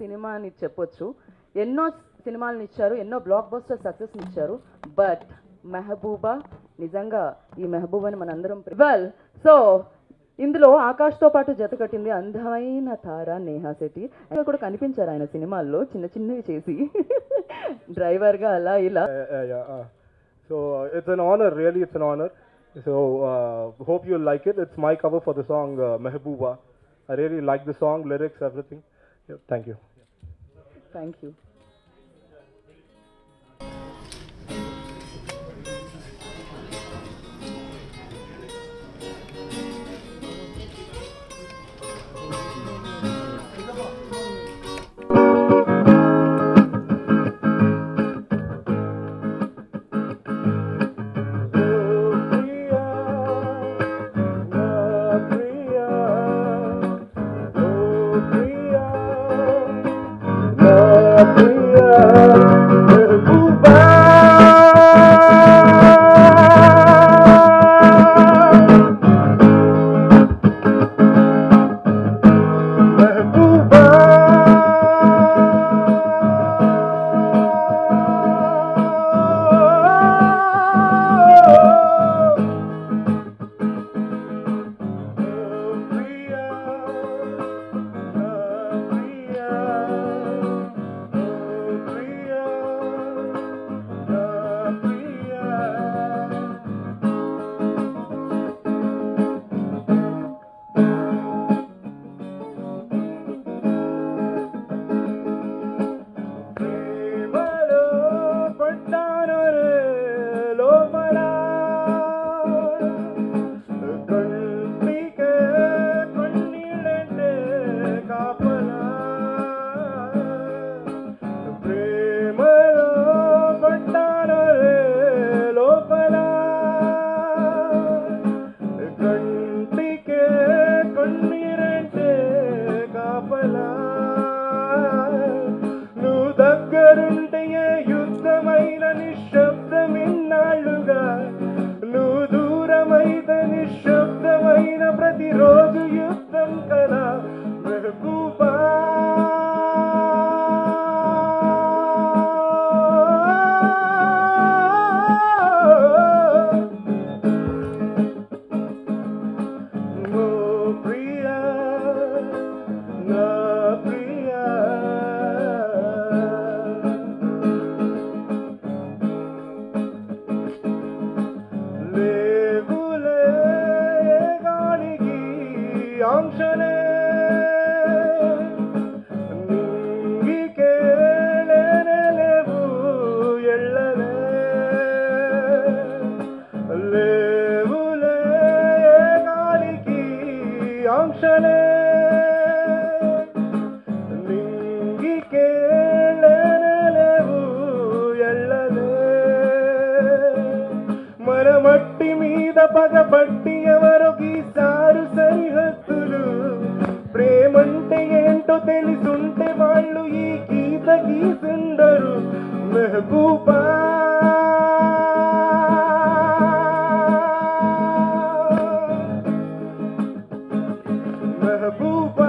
Cinema అని చెప్పొచ్చు ఎన్నో సినిమాలను ఇచ్చారు ఎన్నో బ్లాక్ బస్టర్ సక్సెస్ ఇచ్చారు బట్ మెహబూబా నిజంగా ఈ మెహబూబాని మనందరం వెల్ సో ఇందులో ఆకాష్తో పాటు జత కట్టింది అందమైన తార నేహా శెట్టి ఇంకా కూడా కనిపించారు ఆయన సినిమాల్లో చిన్న చిన్నవి చేసి డ్రైవర్గా అలా ఇలా Uh, uh, yeah. Uh, so uh, it's an honor, really, it's an honor. So uh, hope you'll like it. It's my cover for the song uh, Mehbooba. I really like the song, lyrics, everything. Yeah, thank you. Thank you కంటికే కన్నీరంటే కాపలా నువ్వు దగ్గరుంటే ఏ యుద్ధమైన నిశ్శబ్దం ఇన్నాళ్ళుగా నువ్వు దూరమైతే నిశ్శబ్దమైన ప్రతిరోజు యుద్ధం కదా మెహబూబా ఓ ప్రియా నా ప్రియా లేవులే గాలికి ఆంక్షలే నింగికే లేనే లేవు ఎళ్ళలే లేవులే గాలికి ఆంక్షలే నింగికే లేనే లేవు ఎళ్ళలే మన మట్టి మీద పగబట్టి ఎవరో గీసారు సరిహద్దులు ప్రేమంటే ఏంటో తెలిసుంటే వాళ్ళు ఈ గీత గీసుండరు మెహబూబా మెహబూబా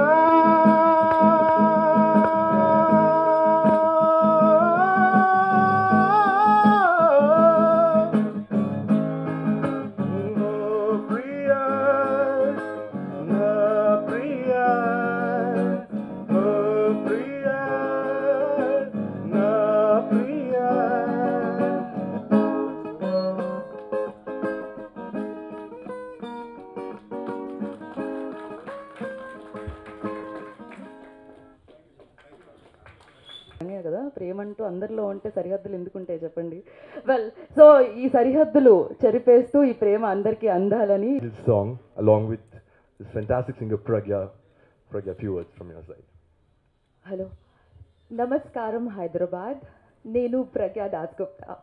ఓ ప్రియా నా ప్రియా ఓ ప్రియా నా ప్రియా అనే కదా ప్రేమంటూ అందరిలో ఉంటే సరిహద్దులు ఎందుకుంటాయి చెప్పండి వెల్ సో ఈ సరిహద్దులు చెరిపేస్తూ ఈ ప్రేమ అందరికీ అందాలని this song along with this fantastic singer Pragya. Pragya, few words from your side. Hello నమస్కారం హైదరాబాద్ నేను Pragya Das Gupta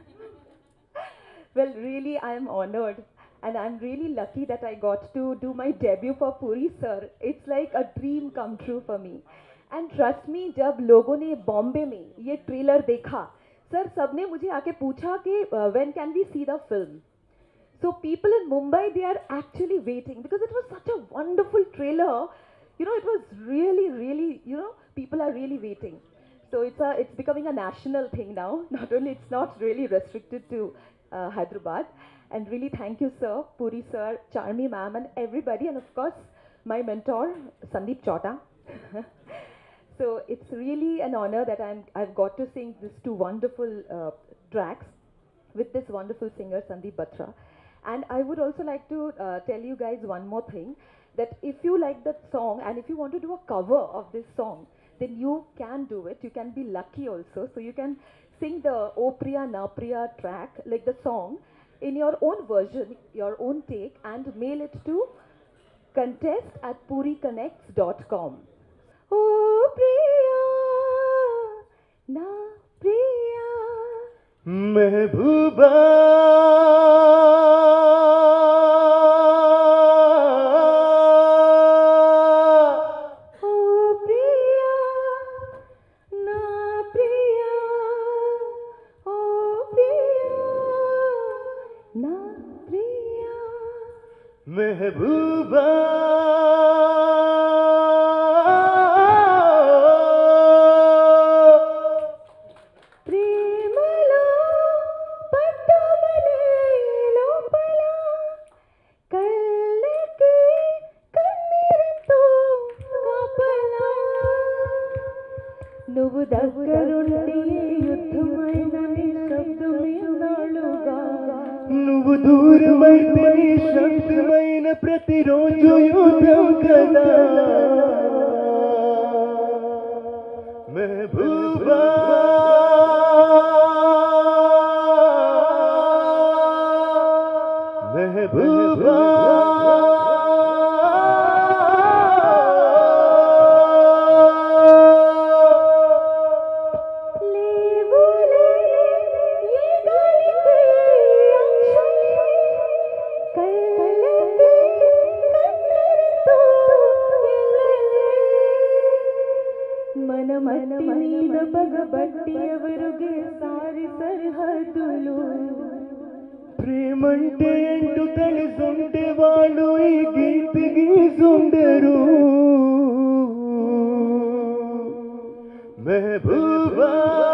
well really I'm honoured and I'm really lucky that I got to do my debut for Puri sir. It's like a dream come true for me. And trust me, जब लोगों ने बॉम्बे में ये trailer देखा sir सबने मुझे आके पूछा कि when can we see the film? So people in Mumbai, they are actually waiting because it was such a wonderful trailer you know, it was really, really, you know, people are really waiting. So it's a, it's becoming a national thing now. Not only it's not really restricted to uh, Hyderabad. And really, thank you, sir, Puri sir, Charmi ma'am, and everybody, and of course, my mentor, Sandeep Chota. so it's really an honor that I'm, I've got to sing these two wonderful uh, tracks with this wonderful singer, Sandeep Batra. And I would also like to uh, tell you guys one more thing that if you like that song and if you want to do a cover of this song, then you can do it. You can be lucky also. So you can sing the O Priya Na Priya track, like the song, in your own version, your own take, and mail it to contest at puriconnects.com. Oh Priya, Na Priya. Mehbooba Oh Priya, na Priya, oh Priya, na Priya. महबूबा ప్రేమలో పట్టమనే లోపల కళ్ళకి కన్నీరుతో కాపలా నువ్వు దగ్గరుండి యుద్ధమైన శబ్దమే నాలుగా నువ్వు దూరమైతే నీ శబ్దమైన ప్రతిరోజు యుద్ధం కదా మెహబూబా మెహబూబా లేవులే ఈ గాలికి అంశమే కళ్ళకి కన్నీరుతో వెళ్ళలే మన మట్టి మీద పగబట్టి ఎవరు గీసారి సరిహద్దులు ప్రేమంటే ఎంటూ తెలుసుంటే వాళ్ళు ఈ గీతి గీసుండరు Mehbooba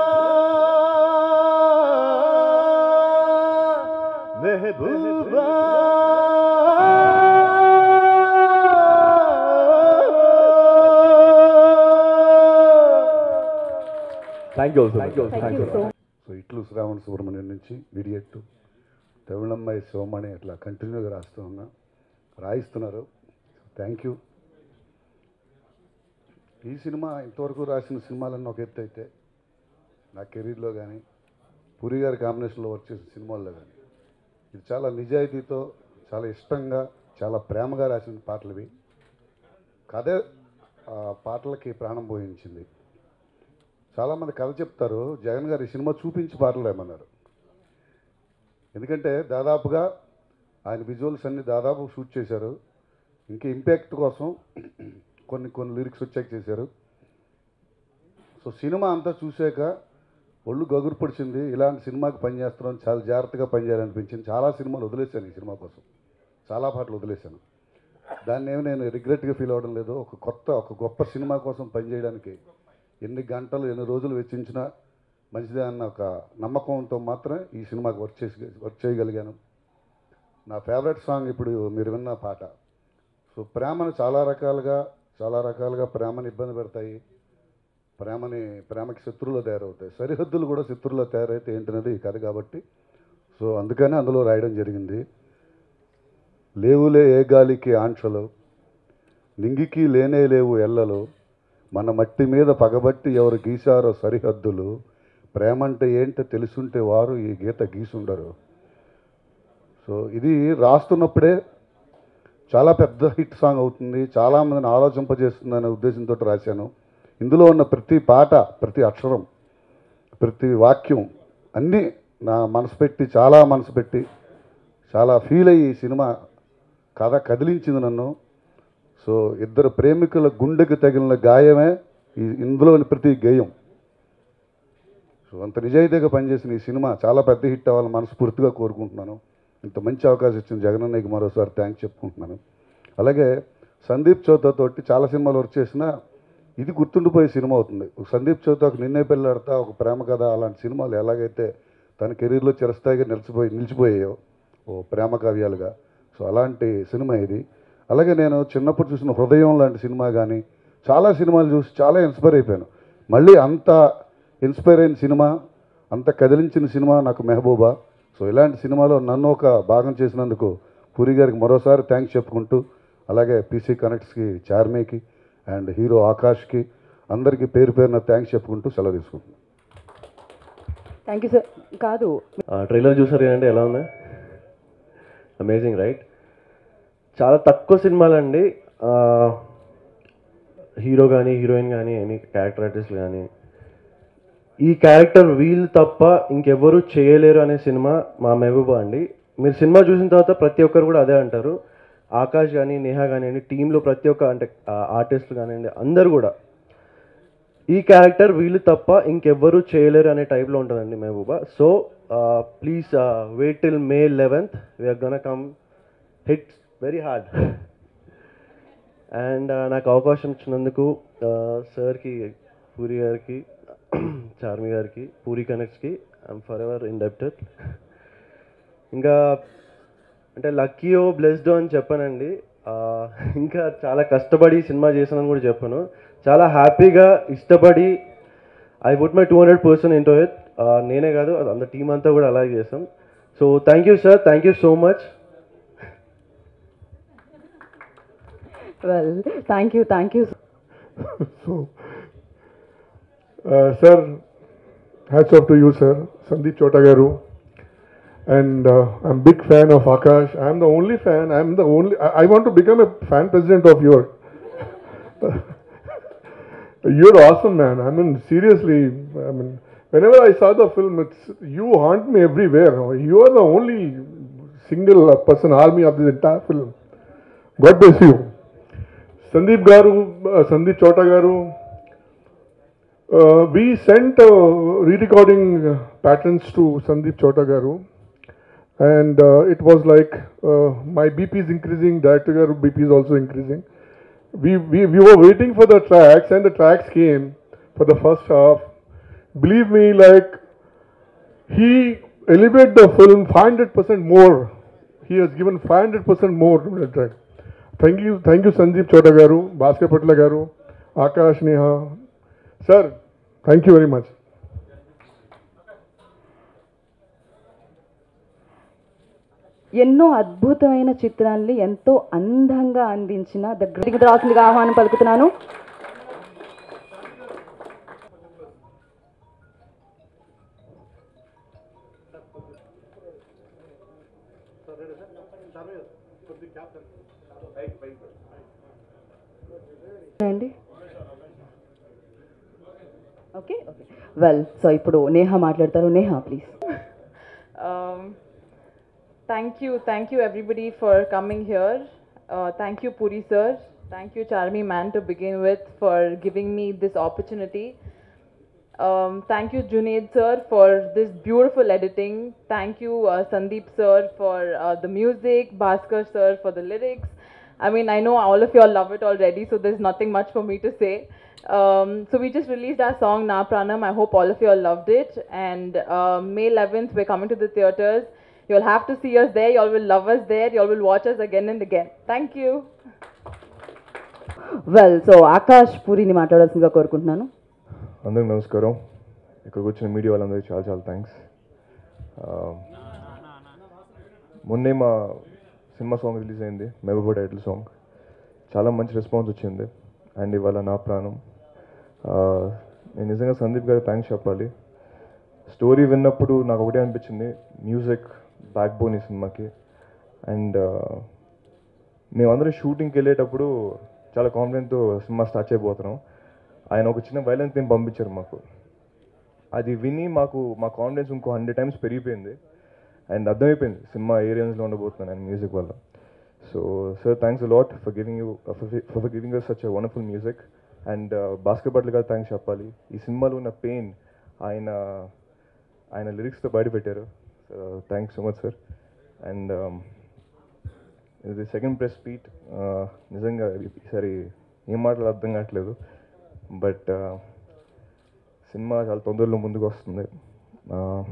Mehbooba Thank you also. Thank you. Thank you so so ఇట్లు శ్రావణ సుబ్రహ్మణ్యం నుంచి విడియట్టు తమిళమ్మాయి శివమణి అట్లా కంటిన్యూగా రాస్తూ ఉన్నా రాయిస్తున్నారు థ్యాంక్ యూ ఈ సినిమా ఇంతవరకు రాసిన సినిమాలన్నీ ఒక ఎత్తు అయితే నా కెరీర్లో కానీ పూరి గారి కాంబినేషన్లో వర్క్ చేసిన సినిమాల్లో కానీ ఇది చాలా నిజాయితీతో చాలా ఇష్టంగా చాలా ప్రేమగా రాసిన పాటలు ఇవి కథే ఆ పాటలకి ప్రాణం పోయించింది చాలామంది కథ చెప్తారు జగన్ గారు ఈ సినిమా చూపించి పాటలు ఏమన్నారు ఎందుకంటే దాదాపుగా ఆయన విజువల్స్ అన్ని దాదాపు షూట్ చేశారు ఇంకా ఇంపాక్ట్ కోసం కొన్ని కొన్ని లిరిక్స్ వచ్చాక చేశారు సో సినిమా అంతా చూశాక ఒళ్ళు గగురు పొడిచింది ఇలాంటి సినిమాకి పనిచేస్తున్నాం చాలా జాగ్రత్తగా పనిచేయాలనిపించింది చాలా సినిమాలు వదిలేశాను ఈ సినిమా కోసం చాలా పాటలు వదిలేశాను దాన్ని ఏమి నేను రిగ్రెట్గా ఫీల్ అవ్వడం లేదు ఒక కొత్త ఒక గొప్ప సినిమా కోసం పనిచేయడానికి ఎన్ని గంటలు ఎన్ని రోజులు వెచ్చించినా మంచిదే అన్న ఒక నమ్మకంతో మాత్రమే ఈ సినిమాకి వర్క్ చేసి వర్క్ చేయగలిగాను నా ఫేవరెట్ సాంగ్ ఇప్పుడు మీరు విన్న పాట సో ప్రేమను చాలా రకాలుగా చాలా రకాలుగా ప్రేమని ఇబ్బంది పెడతాయి ప్రేమని ప్రేమకి శత్రువులు తయారవుతాయి సరిహద్దులు కూడా శత్రువులు తయారైతే ఏంటనేది ఈ కథ కాబట్టి సో అందుకనే అందులో రాయడం జరిగింది లేవులే ఏ గాలికి ఆంక్షలు నింగికి లేనే లేవు ఎల్లలు మన మట్టి మీద పగబట్టి ఎవరు గీశారో సరిహద్దులు ప్రేమంటే ఏంటో తెలుసుంటే వారు ఈ గీత గీసుండరు సో ఇది రాస్తున్నప్పుడే చాలా పెద్ద హిట్ సాంగ్ అవుతుంది చాలామందిని ఆలోచింపజేస్తుందనే ఉద్దేశంతో రాశాను ఇందులో ఉన్న ప్రతి పాట ప్రతి అక్షరం ప్రతి వాక్యం అన్నీ నా మనసు పెట్టి చాలా మనసు పెట్టి చాలా ఫీల్ అయ్యి ఈ సినిమా కథ కదిలించింది నన్ను సో ఇద్దరు ప్రేమికుల గుండెకి తగిలిన గాయమే ఈ ఇందులోని ప్రతి గేయం సో అంత నిజాయితీగా పనిచేసిన ఈ సినిమా చాలా పెద్ద హిట్ అవ్వాలని మనస్ఫూర్తిగా కోరుకుంటున్నాను ఇంత మంచి అవకాశం ఇచ్చిన జగనన్నయ్యకి మరోసారి థ్యాంక్స్ చెప్పుకుంటున్నాను అలాగే సందీప్ చౌతా తోటి చాలా సినిమాలు వర్క్ చేసినా ఇది గుర్తుండిపోయే సినిమా అవుతుంది ఒక సందీప్ చౌతా ఒక నిన్నే పెళ్ళాడతా ఒక ప్రేమ కథ అలాంటి సినిమాలు ఎలాగైతే తన కెరీర్లో చిరస్థాయిగా నిలిచిపోయి నిలిచిపోయాయో ఓ ప్రేమ కావ్యాలుగా సో అలాంటి సినిమా ఇది అలాగే నేను చిన్నప్పుడు చూసిన హృదయం లాంటి సినిమా కానీ చాలా సినిమాలు చూసి చాలా ఇన్స్పైర్ అయిపోయాను మళ్ళీ అంత ఇన్స్పైర్ అయిన సినిమా అంత కదిలించిన సినిమా నాకు మెహబూబా సో ఇలాంటి సినిమాలో నన్ను ఒక భాగం చేసినందుకు పూరి గారికి మరోసారి థ్యాంక్స్ చెప్పుకుంటూ అలాగే పీసీ కనెక్ట్స్కి చార్మీకి అండ్ హీరో ఆకాష్కి అందరికీ పేరు పేరున థ్యాంక్స్ చెప్పుకుంటూ సెలవు తీసుకుంటున్నాను థ్యాంక్ యూ సార్ కాదు ట్రైలర్ చూసారు కదండి ఎలా ఉంది అమేజింగ్ రైట్ చాలా తక్కువ సినిమాలండి హీరో కానీ హీరోయిన్ కానీ ఎనీ క్యారెక్టర్ ఆర్టిస్ట్ కానీ ఈ క్యారెక్టర్ వీళ్ళు తప్ప ఇంకెవ్వరూ చేయలేరు అనే సినిమా మా మెహబూబా అండి మీరు సినిమా చూసిన తర్వాత ప్రతి ఒక్కరు కూడా అదే అంటారు ఆకాష్ కానీ నేహా కానివ్వండి టీంలో ప్రతి ఒక్క అంటే ఆర్టిస్టులు కానివ్వండి అందరూ కూడా ఈ క్యారెక్టర్ వీళ్ళు తప్ప ఇంకెవ్వరూ చేయలేరు అనే టైప్లో ఉంటుందండి Mehbooba so please wait till May eleventh we're gonna come hit very hard and నాకు అవకాశం ఇచ్చినందుకు సార్కి పూరి గారికి చార్మి గారికి పూరి కనెక్ట్స్కి ఐఎమ్ ఫర్ ఎవర్ ఇండెప్టెడ్ ఇంకా అంటే లక్కీయో బ్లెస్డో అని చెప్పానండి ఆ, ఇంకా చాలా కష్టపడి సినిమా చేశానని కూడా చెప్పాను చాలా హ్యాపీగా ఇష్టపడి I would my two hundred percent into it నేనే కాదు అది అంత టీం అంతా కూడా అలాగే చేసాం so thank you sir thank you so much well thank you thank you So, uh, sir, hats off to you, sir, Sandeep Chotagaru. And uh, I'm big fan of Akash. I'm the only fan. I'm the only. I, I want to become a fan president of yours. You're awesome, man. I mean, seriously. I mean, whenever I saw the film, it's you haunt me everywhere. You are the only single person army of this entire film. God bless you. Sandeep Garu, uh, Sandeep Chota Garu, uh, we sent uh, re-recording uh, patterns to Sandeep Chota Garu, and uh, it was like uh, my BP is increasing, Director Garu BP is also increasing. We, we, we were waiting for the tracks, and the tracks came for the first half. Believe me, like he elevated the film 500% more. He has given 500% more to the track. Thank you, thank you, Sanjeev Chota Garu, Bhaskar Patla Garu, Akash Neha. Sir, thank you very much. ఎన్నో అద్భుతమైన చిత్రాల్ని ఎంతో అందంగా అందించిన the great రావాల్సిందిగా ఆహ్వానం పలుకుతున్నాను అండి okay okay well so ఇప్పుడు నేహా మాట్లాడతారు Neha please Um, thank you, thank you everybody for coming here. Uh, thank you, Puri sir. Thank you, Charmi man, to begin with, for giving me this opportunity. Um, thank you, Junaid sir, for this beautiful editing. Thank you, uh, Sandeep sir, for uh, the music, Bhaskar sir, for the lyrics. I mean, I know all of you all love it already, so there's nothing much for me to say. Um, so we just released our song Na Pranam. I hope all of you all loved it. And uh, May 11th, we're coming to the theaters. You'll have to see us there. Y'all will love us there. Y'all will watch us again and again. Thank you. Well so Akash పూరిని మాట్లాడాల్సిందిగా కోరుకుంటున్నాను అందరికి నమస్కారం ఇక్కడికి వచ్చిన media వాళ్ళందరికీ చాలా చాలా థ్యాంక్స్ మొన్నే మా సినిమా సాంగ్ రిలీజ్ అయింది మెహబూబా టైటిల్ సాంగ్ చాలా మంచి రెస్పాన్స్ వచ్చింది అండ్ ఇవాళ నా ప్రాణం ఆ, నేను నిజంగా సందీప్ గారికి థ్యాంక్స్ చెప్పాలి స్టోరీ విన్నప్పుడు నాకు ఒకటే అనిపించింది మ్యూజిక్ బ్యాక్ బోన్ ఈ సినిమాకి అండ్ మేమందరం షూటింగ్కి వెళ్ళేటప్పుడు చాలా కాన్ఫిడెంట్తో సినిమా స్టార్ట్ చేయబోతున్నాం ఆయన ఒక చిన్న వైలెన్స్ మేము పంపించారు మాకు అది విని మాకు మా కాన్ఫిడెన్స్ ఇంకో హండ్రెడ్ టైమ్స్ పెరిగిపోయింది అండ్ అర్థమైపోయింది సినిమా ఏ రేంజ్లో ఉండబోతున్నాను అండ్ మ్యూజిక్ వల్ల so sir thanks lot for giving you for giving us such wonderful music and Bhaskar Bhatla garu thanks చెప్పాలి ఈ సినిమాలో ఉన్న పెయిన్ ఆయన ఆయన లిరిక్స్తో బయట పెట్టారు thanks so much sir and ఇది సెకండ్ ప్రెస్ మీట్ నిజంగా ఈసారి ఏం మాటలు అర్థం కావట్లేదు బట్ సినిమా చాలా తొందరలో ముందుకు వస్తుంది Uh,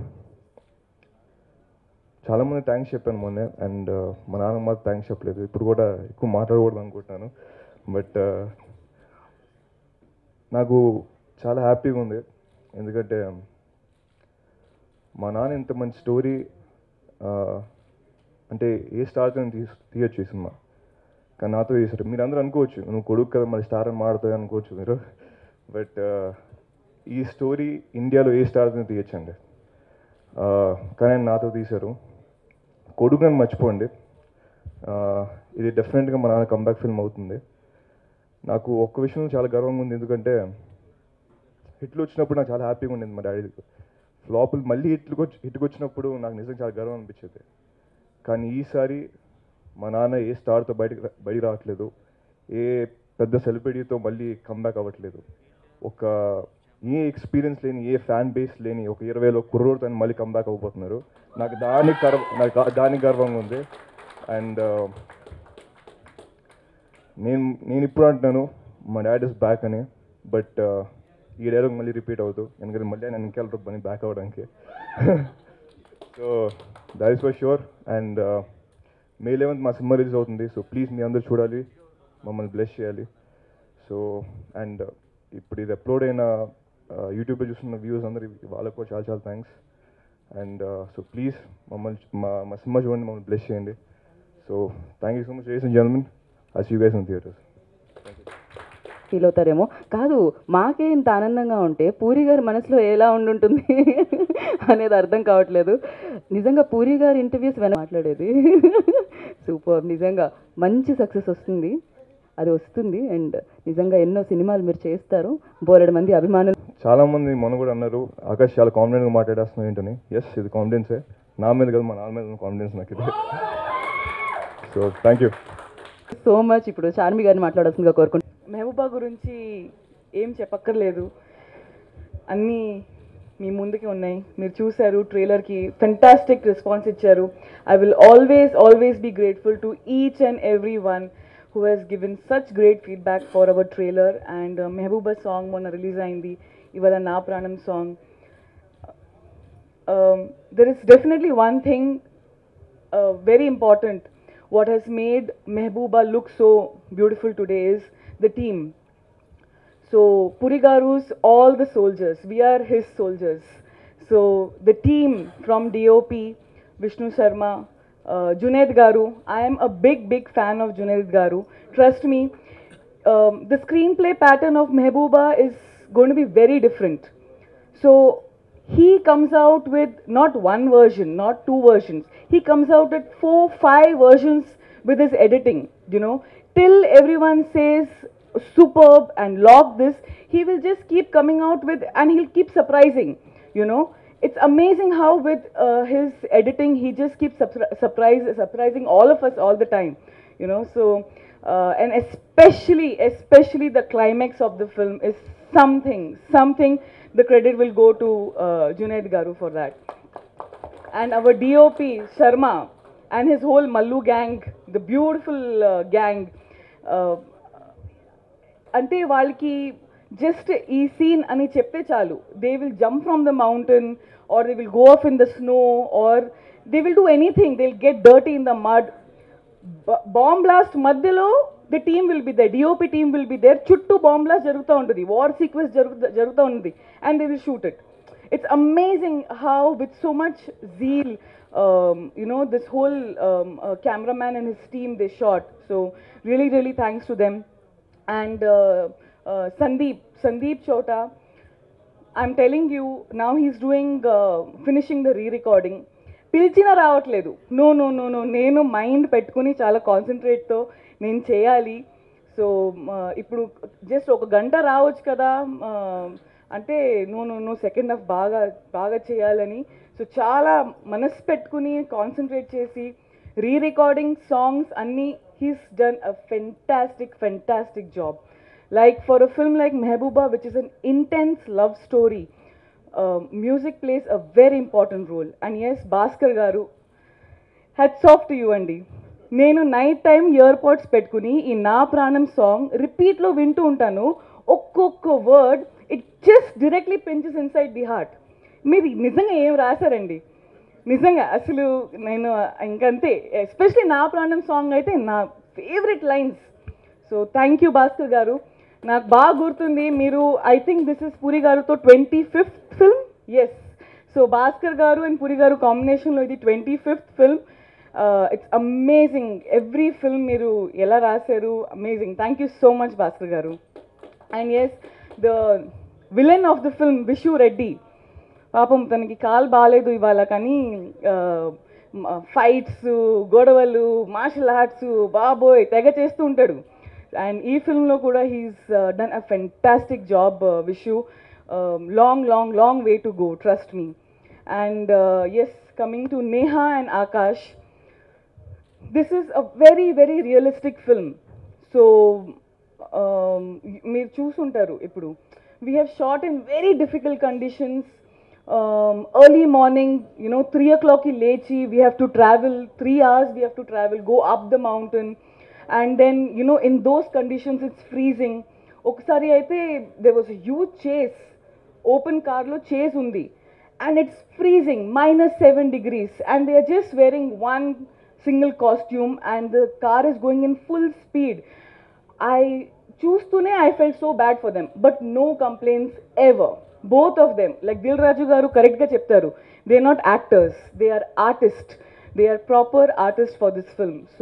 చాలామంది థ్యాంక్స్ చెప్పాను మొన్నే అండ్ మా నాన్న మాకు థ్యాంక్స్ చెప్పలేదు ఇప్పుడు కూడా ఎక్కువ మాట్లాడకూడదు అనుకుంటున్నాను బట్ నాకు చాలా హ్యాపీగా ఉంది ఎందుకంటే మా నాన్న ఇంత మంచి స్టోరీ అంటే ఏ స్టార్తో తీ తీయొచ్చు ఈ సినిమా కానీ నాతో చేశారు మీరు అందరూ అనుకోవచ్చు నువ్వు కొడుకు కదా మరి స్టార్ అని మాడుతుంది అనుకోవచ్చు మీరు బట్ ఈ స్టోరీ ఇండియాలో ఏ స్టార్తో తీయొచ్చండి ఆ, కానీ ఆయన నాతో తీశారు కొడుకు అని మర్చిపోండి ఆ, ఇది డెఫినెట్గా మా నాన్న కంబ్యాక్ ఫిల్మ్ అవుతుంది నాకు ఒక్క విషయం చాలా గర్వంగా ఉంది ఎందుకంటే హిట్లు వచ్చినప్పుడు నాకు చాలా హ్యాపీగా ఉండేది మా డాడీ ఫ్లాపులు మళ్ళీ హిట్లు వచ్చి హిట్కి వచ్చినప్పుడు నాకు నిజంగా చాలా గర్వం అనిపించేది కానీ ఈసారి మా నాన్న ఏ స్టార్తో బయటకు రా- బయటికి రావట్లేదు ఏ పెద్ద సెలబ్రిటీతో మళ్ళీ కంబ్యాక్ అవ్వట్లేదు ఒక ఏ ఎక్స్పీరియన్స్ లేని ఏ ఫ్యాన్ బేస్ లేని ఒక ఇరవైలో కుర్రోడితో మళ్ళీ కంబ్యాక్ అవ్వబోతున్నారు నాకు దానికి గర్వ నాకు దా- దానికి గర్వంగా ఉంది అండ్ నేను నేను ఇప్పుడు అంటున్నాను మా డాడ్ ఇస్ బ్యాక్ అని బట్ ఈ డైలాగ్ మళ్ళీ రిపీట్ అవుతూ ఎందుకంటే మళ్ళీ నేను ఇంకెళ్ళరు పని బ్యాక్ అవ్వడానికి so that is for sure and May eleventh మా సినిమా రిలీజ్ అవుతుంది సో ప్లీజ్ మీ అందరూ చూడాలి మమ్మల్ని బ్లెస్ చేయాలి సో అండ్ ఇప్పుడు ఇది అప్లోడ్ అయిన యూట్యూబ్లో చూస్తున్న వ్యూస్ అందరు వాళ్ళకు కూడా చాలా చాలా థ్యాంక్స్ అండ్ సో ప్లీజ్ మమ్మల్ని మా మా సినిమా చూడండి మమ్మల్ని బ్లెస్ చేయండి so thank you so much ladies and gentlemen I see guys in theatres feel అవుతారేమో కాదు మాకే ఇంత ఆనందంగా ఉంటే పూరి గారి మనసులో ఎలా ఉండుంటుంది అనేది అర్థం కావట్లేదు నిజంగా పూరి గారి ఇంటర్వ్యూస్ వెన మాట్లాడేది సూపర్ నిజంగా మంచి సక్సెస్ వస్తుంది అది వస్తుంది అండ్ నిజంగా ఎన్నో సినిమాలు మీరు చేస్తారు బోలెడు మంది అభిమానులు చాలా మంది మొన్న కూడా అన్నారు ఆకాష్ చాలా కాన్ఫిడెంట్గా మాట్లాడేస్తున్నావు ఏంటని ఎస్ ఇది కాన్ఫిడెన్సే నా మీద కదా మా నాన్న మీద కాన్ఫిడెన్స్ నాకు ఇది so thank you so much ఇప్పుడు చార్మి గారిని మాట్లాడాల్సిందిగా కోరుకుంటున్నాను మెహబూబా గురించి ఏం చెప్పక్కర్లేదు అన్నీ మీ ముందుకి ఉన్నాయి మీరు చూశారు ట్రైలర్కి ఫెంటాస్టిక్ రెస్పాన్స్ ఇచ్చారు I will always always be grateful to each and every one who has given such great feedback for our trailer and Mehbooba song మొన్న రిలీజ్ అయింది ఇవాళ నా ప్రాణం song um, there is definitely one thing uh, very important. What has made Mehbooba look so beautiful today is the team. So Purigaru's all the soldiers. We are his soldiers. So the team from DOP, Vishnu Sharma, uh, Junaid Garu. I am a big, big fan of Junaid Garu. Trust me, um, the screenplay pattern of Mehbooba is going to be very different. So he comes out with not one version, not two versions. He comes out with four, five versions with his editing, you know, till everyone says superb and log this, he will just keep coming out with and he'll keep surprising, you know. It's amazing how with uh, his editing he just keeps surpri- surprise, surprising all of us all the time, you know. So uh, and especially especially the climax of the film is something something the credit will go to uh, Junaid Garu for that and our DOP Sharma and his whole Mallu gang the beautiful uh, gang uh, అంటే వాళ్ళకి just ఈ scene అని చెప్తే చాలు they will jump from the mountain or they will go off in the snow or they will do anything they will get dirty in the mud bomb blast మధ్యలో the team will be there DOP team will be there చుట్టూ bomb blast జరుగుతూ ఉంటుంది war sequence జరుగుతూ జరుగుతూ ఉంది and they will shoot it it's amazing how with so much zeal um, you know this whole um, uh, cameraman and his team they shot so really really thanks to them and uh, uh, sandeep sandeep chota i'm telling you now he's doing uh, finishing the re-recording పిలిచినా రావట్లేదు no no no no నేను mind పెట్టుకుని చాలా కాన్సన్ట్రేట్తో నేను చేయాలి so ఇప్పుడు just ఒక గంట రావచ్చు కదా ఆ, అంటే no no no second half బాగా బాగా చేయాలని సో చాలా మనసు పెట్టుకుని కాన్సన్ట్రేట్ చేసి రీ రికార్డింగ్ సాంగ్స్ అన్నీ he's done a fantastic fantastic job like for a film like Mehbooba which is an intense love story music plays a very important role and yes Bhaskar garu hats off to you అండి నేను night time ear pods పెట్టుకుని ఈ నా ప్రాణం song రిపీట్లో వింటూ ఉంటాను ఒక్కొక్క word it just directly punches inside the heart మీరు నిజంగా ఏం రాశారండి నిజంగా అసలు నేను ఇంకంతే ఎస్పెషలీ నా ప్రాణం సాంగ్ అయితే నా favourite lines so thank you Bhaskar garu నాకు బాగా గుర్తుంది మీరు I think this is Puri గారుతో twenty fifth film yes so Bhaskar garu and Puri garu కాంబినేషన్లో ఇది twenty fifth film it's amazing every film మీరు ఎలా రాశారు amazing thank you so much Bhaskar garu and yes the villain of the film Vishu Reddy పాపం తనకి కాలు బాగాలేదు ఇవాళ కానీ ఫైట్స్ గొడవలు మార్షల్ ఆర్ట్స్ బాబోయ్ తెగ చేస్తూ ఉంటాడు అండ్ ఈ ఫిల్మ్లో కూడా he's done a fantastic job Vishu long long long way to go trust me and yes coming to Neha and Akash this is a very very realistic film so మీరు చూసుంటారు ఇప్పుడు we have shot in very difficult conditions early morning you know three ఓ క్లాక్కి లేచి we have to travel three hours we have to travel go up the mountain and then you know in those conditions it's freezing ఒకసారి అయితే they was huge chase open కార్లో chase ఉంది and it's freezing minus seven degrees and they are just wearing one single costume and the car is going in full speed I చూస్తూనే I felt so bad for them but no complaints ever both of them like Dil Raju garu కరెక్ట్గా చెప్తారు they are not actors they are artist they are proper artist for this film so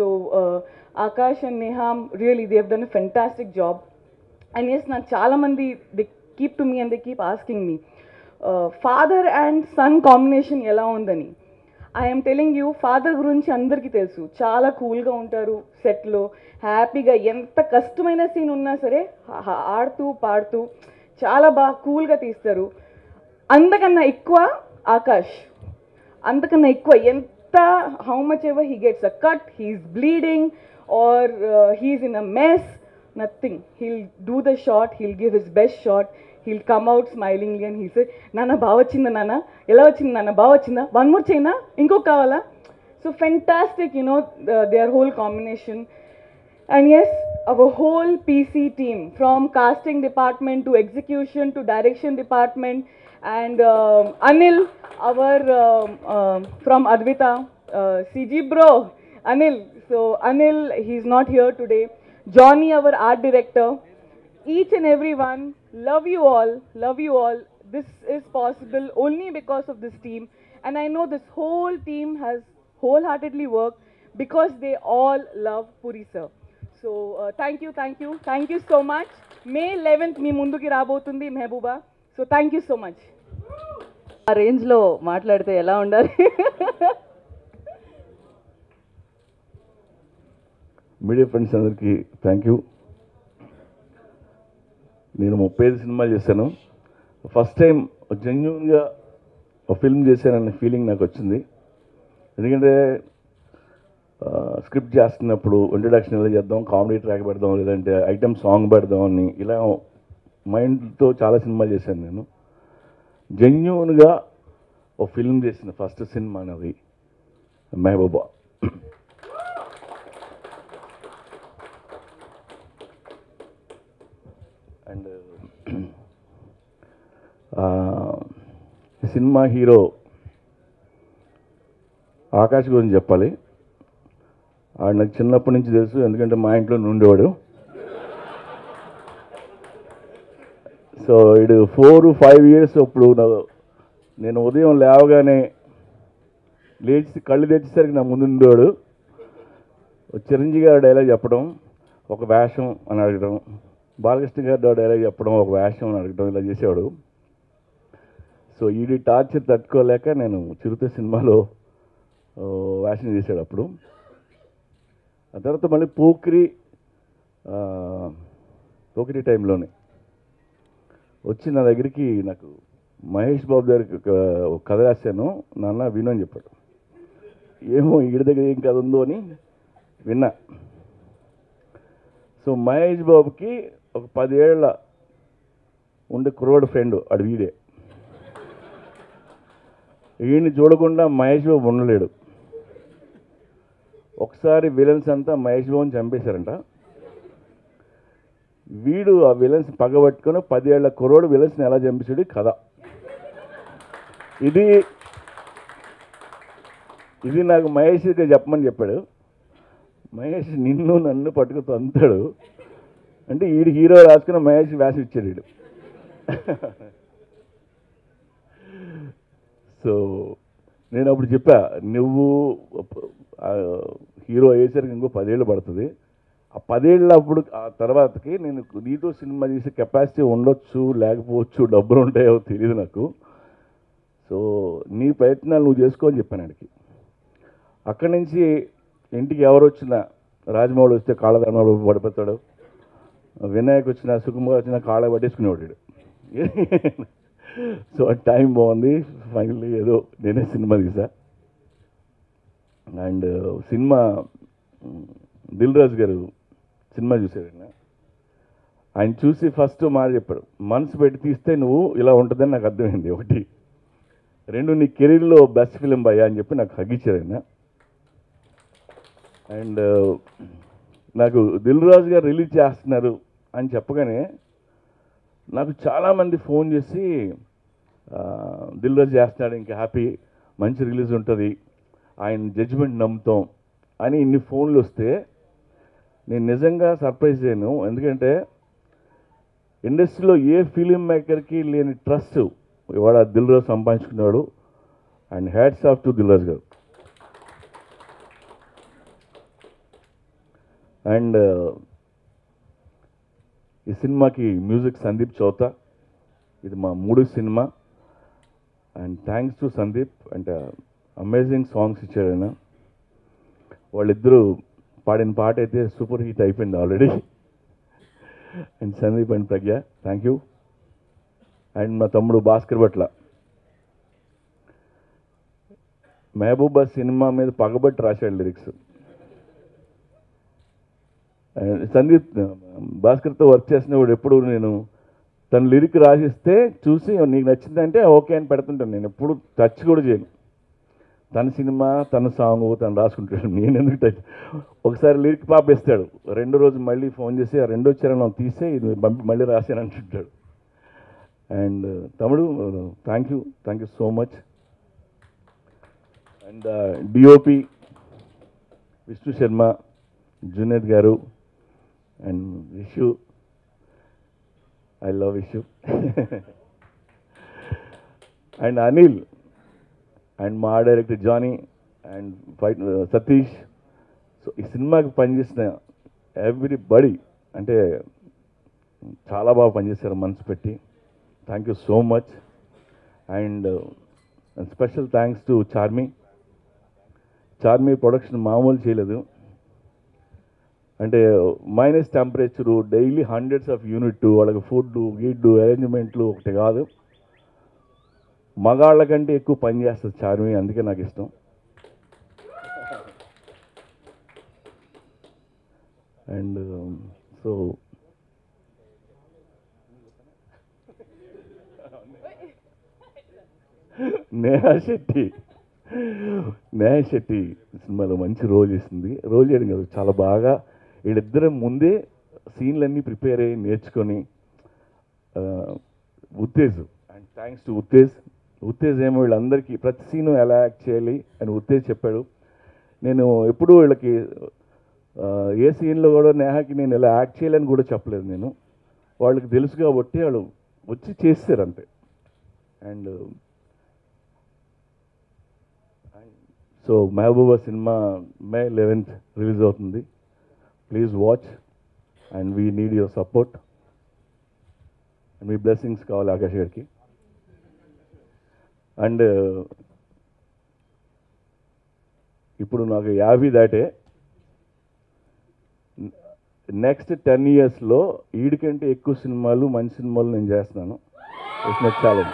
Akash and నేహామ్ really they have done a fantastic job and yes నాకు చాలామంది they keep to me and they keep asking me father and son combination ఎలా ఉందని I'm telling you father గురించి అందరికీ తెలుసు చాలా కూల్గా ఉంటారు సెట్లో హ్యాపీగా ఎంత కష్టమైన సీన్ ఉన్నా సరే ఆ- ఆడుతూ పాడుతూ చాలా బాగా కూల్గా తీస్తారు అంతకన్నా ఎక్కువ ఆకాష్ అంతకన్నా ఎక్కువ ఎంత how much ever he gets a cut he's bleeding or he's in a mess nothing he'll do the shot he'll give his best shot he'll come out smilingly and he say నాన్న బాగా వచ్చిందా నాన్న ఎలా వచ్చింది నాన్న బాగా వచ్చిందా one more చైనా ఇంకొక కావాలా so fantastic you know they are whole combination And yes, our whole PC team, from casting department to execution to direction department, and um, Anil, our um, um, from Advita, uh, CG bro, Anil. So Anil, he's not here today. Johnny, our art director. Each and every one, love you all, love you all. This is possible only because of this team, and I know this whole team has wholeheartedly worked because they all love Puri sir. So thank you thank you thank you so much May eleventh మీ ముందుకి రాబోతుంది Mehbooba so thank you so much ఆ రేంజ్లో మాట్లాడితే ఎలా ఉండాలి media friends అందరికీ thank you నేను ముప్పై ఐదు సినిమాలు చేశాను ఫస్ట్ టైం జెన్యున్గా ఒక ఫిల్మ్ చేశానన్న ఫీలింగ్ నాకు వచ్చింది ఎందుకంటే స్క్రిప్ట్ చేస్తున్నప్పుడు ఇంట్రడక్షన్ ఎలా చేద్దాం కామెడీ ట్రాక్ పెడదాం లేదంటే ఐటమ్ సాంగ్ పెడదాం అని ఇలా మైండ్తో చాలా సినిమాలు చేశాను నేను జెన్యున్గా ఒక ఫిల్మ్ చేసిన ఫస్ట్ సినిమా నాది Mehbooba and cinema hero Akash గురించి చెప్పాలి ఆడు నాకు చిన్నప్పటి నుంచి తెలుసు ఎందుకంటే మా ఇంట్లో ఉండేవాడు సో ఇడు ఫోర్ ఫైవ్ ఇయర్స్ అప్పుడు నా- నేను ఉదయం లేవగానే లేచి కళ్ళు తెచ్చేసరికి నా ముందు ఉండేవాడు చిరంజీవి గారు డైలాగ్ చెప్పడం ఒక వేషం అని అడగడం బాలకృష్ణ గారు డైలాగ్ చెప్పడం ఒక వేషం అని అడగడం ఇలా చేసేవాడు సో ఈడి టార్చర్ తట్టుకోలేక నేను చిరుత సినిమాలో ఆ, వేషం చేశాడు అప్పుడు ఆ తర్వాత మళ్ళీ పోకిరి ఆ, పోకిరి టైంలోనే వచ్చి నా దగ్గరికి నాకు మహేష్ బాబు దగ్గరికి ఒక ఒక కథ రాశాను నాన్న విను అని చెప్పాడు ఏమో ఈడి దగ్గర ఏం కథ ఉందో అని విన్నా సో మహేష్ బాబుకి ఒక పదేళ్ల ఉండే కుర్రోడు ఫ్రెండ్ అడు వీడే ఈయన్ని చూడకుండా మహేష్ బాబు ఉండలేడు ఒకసారి విలన్స్ అంతా మహేష్ బాబుని చంపేశారంట వీడు ఆ విలన్స్ పగబట్టుకొని పదేళ్ల కుర్రోడు విలన్స్ని ఎలా చంపేశాడు ఈ కథ ఇది ఇది నాకు మహేష్కి చెప్పమని చెప్పాడు మహేష్ నిన్ను నన్ను పట్టుకు తంతాడు అంటే ఈడు హీరో రాసుకున్న మహేష్ వ్యాసం ఇచ్చాడు వీడు సో నేను అప్పుడు చెప్పా నువ్వు ఆ, హీరో అయ్యేసరికి ఇంకో పదేళ్ళు పడుతుంది ఆ పదేళ్ళు అప్పుడు ఆ తర్వాతకి నేను నీతో సినిమా తీసే కెపాసిటీ ఉండొచ్చు లేకపోవచ్చు డబ్బులు ఉంటాయో తెలియదు నాకు సో నీ ప్రయత్నాలు నువ్వు చేసుకో అని చెప్పాను ఆయనకి అక్కడి నుంచి ఇంటికి ఎవరు వచ్చినా రాజమౌళి వస్తే కాళ్ళ ధర్మాలు పడిపోతాడు వినాయక్ వచ్చినా సుకుమార్ వచ్చినా కాళ్ళ పట్టేసుకునేవాడు వీడు. సో టైం బాగుంది ఫైనల్లీ ఏదో నేనే సినిమా తీసా అండ్ సినిమా దిల్ రాజు గారు సినిమా చూశారు ఆయన ఆయన చూసి ఫస్ట్ మాట చెప్పాడు మనసు పెట్టి తీస్తే నువ్వు ఇలా ఉంటుందని నాకు అర్థమైంది ఒకటి రెండు నీ కెరీర్లో బెస్ట్ ఫిలిం భయ్యా అని చెప్పి నాకు హగ్గిచ్చారు ఆయన అండ్ నాకు దిల్ రాజు గారు రిలీజ్ చేస్తున్నారు అని చెప్పగానే నాకు చాలామంది ఫోన్ చేసి ఆ, దిల్ రాజు చేస్తున్నాడు ఇంకా హ్యాపీ మంచి రిలీజ్ ఉంటుంది ఆయన జడ్జిమెంట్ నమ్ముతాం అని ఇన్ని ఫోన్లు వస్తే నేను నిజంగా సర్ప్రైజ్ అయ్యాను ఎందుకంటే ఇండస్ట్రీలో ఏ ఫిలిం మేకర్కి లేని ట్రస్ట్ ఇవాళ దిల్ రాజు సంపాదించుకున్నాడు and hats off to Dil Raju garu and ఈ సినిమాకి మ్యూజిక్ సందీప్ చౌతా ఇది మా మూడు cinema and thanks to Sandeep అంటే అమేజింగ్ సాంగ్స్ ఇచ్చాడు ఆయన వాళ్ళిద్దరూ పాడిన పాట అయితే సూపర్ హిట్ అయిపోయింది already and Sandeep and Pragna thank you and మా తమ్ముడు భాస్కర్ భట్ల మహబూబా సినిమా మీద పగబట్టి రాశాడు లిరిక్స్ అండ్ సందీప్ భాస్కర్తో వర్క్ చేసినప్పుడు ఎప్పుడు నేను తన లిరిక్ రాసిస్తే చూసి నీకు నచ్చిందంటే ఓకే అని పెడుతుంటాను నేను ఎప్పుడు టచ్ కూడా చేయను తన సినిమా తన సాంగ్ తను రాసుకుంటాడు నేను ఎందుకు టచ్ ఒకసారి లిరిక్ పాపేస్తాడు రెండో రోజు మళ్ళీ ఫోన్ చేసి ఆ రెండో చరణం తీసే ఇది పంపి మళ్ళీ రాశాను అంటుంటాడు అండ్ తమ్ముడు thank you thank you so much and DOP Vishnu Sharma Juned garu and Vishu I love Vishu and Anil and మా director Jani and fight Satish so ఈ సినిమాకి పనిచేసిన ఎవ్రీ బడి అంటే చాలా బాగా పనిచేశారు మనసు పెట్టి thank you so much and special thanks to Charmi Charmi production మామూలు చేయలేదు అంటే minus temperature daily hundreds of unit వాళ్ళకి ఫుడ్ గిడ్డు అరేంజ్మెంట్లు ఒకటి కాదు మగాళ్ళ కంటే ఎక్కువ పని చేస్తుంది చార్మి అందుకే నాకు ఇష్టం అండ్ సో నేహా శెట్టి నేహా శెట్టి సినిమాలో మంచి రోల్ చేసింది రోల్ చేయడం కాదు చాలా బాగా వీళ్ళిద్దరం ముందే సీన్లన్నీ ప్రిపేర్ అయ్యి నేర్చుకొని ఆ, Uttej and thanks to Uttej Uttej ఏమో వీళ్ళందరికీ ప్రతి సీను ఎలా యాక్ట్ చేయాలి అని ఉత్తేజ్ చెప్పాడు నేను ఎప్పుడూ వీళ్ళకి ఆ, ఏ సీన్లో కూడా నేహాకి నేను ఇలా యాక్ట్ చేయాలని కూడా చెప్పలేదు నేను వాళ్ళకి తెలుసు కాబట్టి వాళ్ళు వచ్చి చేస్తారు అంతే and so Mehbooba cinema May eleventh release అవుతుంది please watch and we need your support మీ బ్లెస్సింగ్స్ కావాలి ఆకాష్ గారికి అండ్ ఇప్పుడు నాకు యాభై దాటే నెక్స్ట్ టెన్ ఇయర్స్లో వీడికంటే ఎక్కువ సినిమాలు మంచి సినిమాలు నేను చేస్తున్నాను ఇట్స్ మచ్ ఛాలెంజ్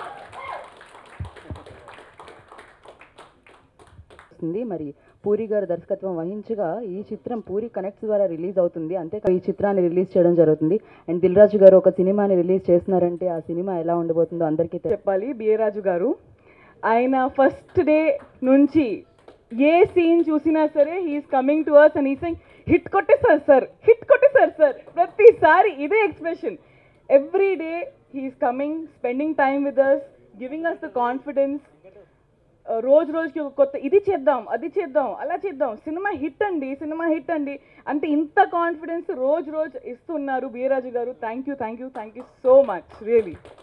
వస్తుంది మరి పూరి గారు దర్శకత్వం వహించగా ఈ చిత్రం పూరి కనెక్ట్స్ ద్వారా రిలీజ్ అవుతుంది అంతే ఈ చిత్రాన్ని రిలీజ్ చేయడం జరుగుతుంది అండ్ దిల్ రాజు గారు ఒక సినిమాని రిలీజ్ చేస్తున్నారంటే ఆ సినిమా ఎలా ఉండబోతుందో అందరికీ తె- చెప్పాలి బిఏ రాజు గారు ఆయన ఫస్ట్ డే నుంచి ఏ సీన్ చూసినా సరే he's coming to us and ఈ సెయింగ్ హిట్ కొట్టేశారు సార్ హిట్ కొట్టేశారు సార్ ప్రతిసారి ఇదే expression every day he's coming spending time with us giving us the confidence రోజు రోజుకి ఒక కొత్త ఇది చేద్దాం అది చేద్దాం అలా చేద్దాం సినిమా హిట్ అండి సినిమా హిట్ అండి అంటే ఇంత కాన్ఫిడెన్స్ రోజు రోజు ఇస్తున్నారు బీరాజు garu thank you thank you thank you so much really